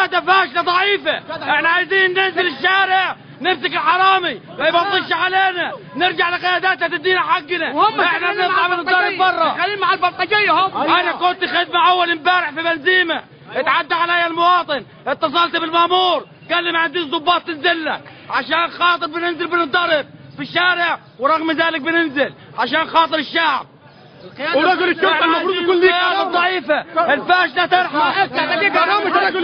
قيادة فاشلة ضعيفة احنا عايزين ننزل الشارع نمسك الحرامي ما يبطلش علينا نرجع لقياداتها تدينا حقنا وهم احنا شغالين بنطلع مع بنضرب البلطجية. برا شغالين مع البلطجية هم انا كنت خدمة اول امبارح في بنزيمة اتعدى عليا المواطن اتصلت بالمامور قال لي ما عنديش ضباط تنزل لك عشان خاطر بننزل بنضرب في الشارع ورغم ذلك بننزل عشان خاطر الشعب ورجل الشرطة المفروض يكون ليه القيادة الضعيفة الفاشلة ترحم انت هتديك برامج